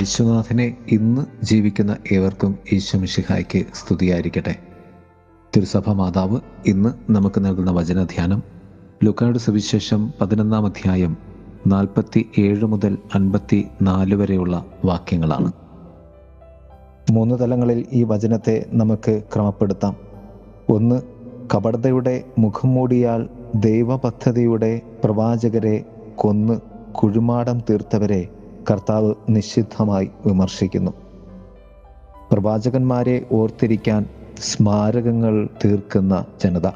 യേശുനാഥനെ ഇന്ന് ജീവിക്കുന്ന ഏവർക്കും ഈശ്വമിഷിഹായ്ക്ക് സ്തുതിയായിരിക്കട്ടെ തിരുസഭ മാതാവ് ഇന്ന് നമുക്ക് നൽകുന്ന വചനധ്യാനം ലുക്കാട് സുവിശേഷം പതിനൊന്നാം അധ്യായം നാൽപ്പത്തി ഏഴ് മുതൽ അൻപത്തി നാല് വരെയുള്ള വാക്യങ്ങളാണ് മൂന്ന് തലങ്ങളിൽ ഈ വചനത്തെ നമുക്ക് ക്രമപ്പെടുത്താം ഒന്ന് കപടതയുടെ മുഖം മൂടിയാൽ ദൈവപദ്ധതിയുടെ പ്രവാചകരെ കൊന്ന് കുഴിമാടം തീർത്തവരെ കർത്താവ് നിഷിദ്ധമായി വിമർശിക്കുന്നു പ്രവാചകന്മാരെ ഓർത്തിരിക്കാൻ സ്മാരകങ്ങൾ തീർക്കുന്ന ജനത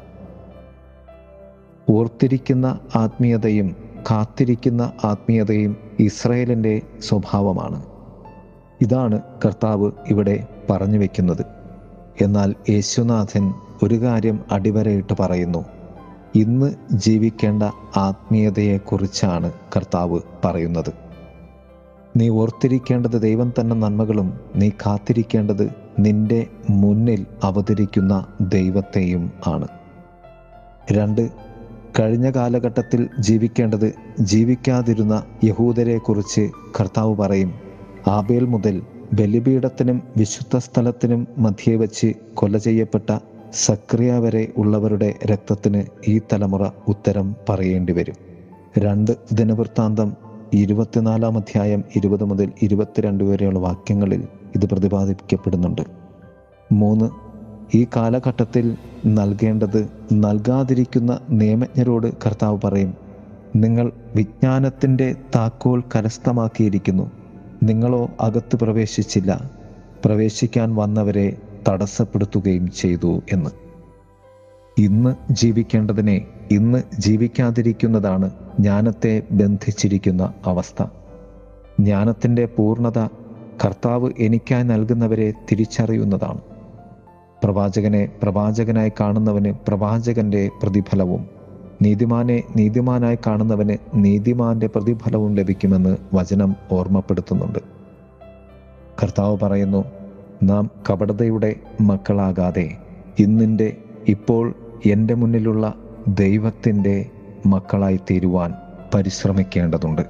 ഓർത്തിരിക്കുന്ന ആത്മീയതയും കാത്തിരിക്കുന്ന ആത്മീയതയും ഇസ്രയേലിൻ്റെ സ്വഭാവമാണ് ഇതാണ് കർത്താവ് ഇവിടെ പറഞ്ഞു വയ്ക്കുന്നത് എന്നാൽ യേശുനാഥൻ ഒരു കാര്യം അടിവരയിട്ട് പറയുന്നു ഇന്ന് ജീവിക്കേണ്ട ആത്മീയതയെക്കുറിച്ചാണ് കർത്താവ് പറയുന്നത് നീ ഓർത്തിരിക്കേണ്ടത് ദൈവം തന്നെ നന്മകളും നീ കാത്തിരിക്കേണ്ടത് നിന്റെ മുന്നിൽ അവതരിക്കുന്ന ദൈവത്തെയും ആണ് രണ്ട് കഴിഞ്ഞ കാലഘട്ടത്തിൽ ജീവിക്കേണ്ടത് ജീവിക്കാതിരുന്ന യഹൂദരെക്കുറിച്ച് കർത്താവ് പറയും ആബേൽ മുതൽ ബലിപീഠത്തിനും വിശുദ്ധ സ്ഥലത്തിനും മധ്യേ വച്ച് കൊല ചെയ്യപ്പെട്ട സക്രിയ വരെ ഉള്ളവരുടെ രക്തത്തിന് ഈ തലമുറ ഉത്തരം പറയേണ്ടി വരും രണ്ട് ദിനവൃത്താന്തം ഇരുപത്തിനാലാം അധ്യായം ഇരുപത് മുതൽ ഇരുപത്തിരണ്ട് വരെയുള്ള വാക്യങ്ങളിൽ ഇത് പ്രതിപാദിക്കപ്പെടുന്നുണ്ട് മൂന്ന് ഈ കാലഘട്ടത്തിൽ നൽകേണ്ടത് നൽകാതിരിക്കുന്ന നിയമജ്ഞരോട് കർത്താവ് പറയും നിങ്ങൾ വിജ്ഞാനത്തിൻ്റെ താക്കോൽ കരസ്ഥമാക്കിയിരിക്കുന്നു നിങ്ങളോ അകത്ത് പ്രവേശിച്ചില്ല പ്രവേശിക്കാൻ വന്നവരെ തടസ്സപ്പെടുത്തുകയും ചെയ്തു എന്ന് ഇന്ന് ജീവിക്കേണ്ടതിനെ ഇന്ന് ജീവിക്കാതിരിക്കുന്നതാണ് ജ്ഞാനത്തെ ബന്ധിച്ചിരിക്കുന്ന അവസ്ഥ ജ്ഞാനത്തിൻ്റെ പൂർണ്ണത കർത്താവ് എനിക്കായി നൽകുന്നവരെ തിരിച്ചറിയുന്നതാണ് പ്രവാചകനെ പ്രവാചകനായി കാണുന്നവന് പ്രവാചകന്റെ പ്രതിഫലവും നീതിമാനെ നീതിമാനായി കാണുന്നവന് നീതിമാന്റെ പ്രതിഫലവും ലഭിക്കുമെന്ന് വചനം ഓർമ്മപ്പെടുത്തുന്നുണ്ട് കർത്താവ് പറയുന്നു നാം കപടതയുടെ മക്കളാകാതെ ഇന്നിൻ്റെ ഇപ്പോൾ എൻ്റെ മുന്നിലുള്ള ദൈവത്തിൻ്റെ മക്കളായി തീരുവാൻ പരിശ്രമിക്കേണ്ടതുണ്ട്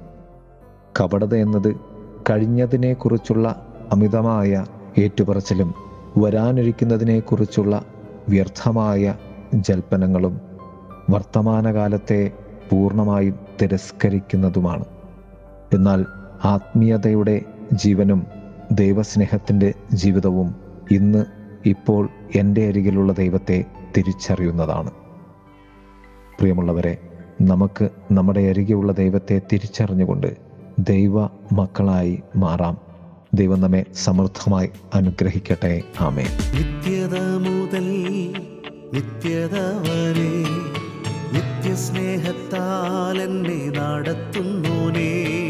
കപടത എന്നത് കഴിഞ്ഞതിനെക്കുറിച്ചുള്ള അമിതമായ ഏറ്റുപറച്ചിലും വരാനിരിക്കുന്നതിനെക്കുറിച്ചുള്ള വ്യർത്ഥമായ ജൽപ്പനങ്ങളും വർത്തമാനകാലത്തെ പൂർണ്ണമായും തിരസ്കരിക്കുന്നതുമാണ് എന്നാൽ ആത്മീയതയുടെ ജീവനും ദൈവസ്നേഹത്തിൻ്റെ ജീവിതവും ഇന്ന് ഇപ്പോൾ എൻ്റെ അരികിലുള്ള ദൈവത്തെ തിരിച്ചറിയുന്നതാണ് പ്രിയമുള്ളവരെ നമുക്ക് നമ്മുടെ അരികെയുള്ള ദൈവത്തെ തിരിച്ചറിഞ്ഞുകൊണ്ട് ദൈവ മക്കളായി മാറാം ദൈവം നമ്മെ സമൃദ്ധമായി അനുഗ്രഹിക്കട്ടെ ആമേ നിത്യത മുതൽ നിത്യത വരെ നിത്യസ്നേഹത്താൽ എന്നെ നടത്തുന്നോനേ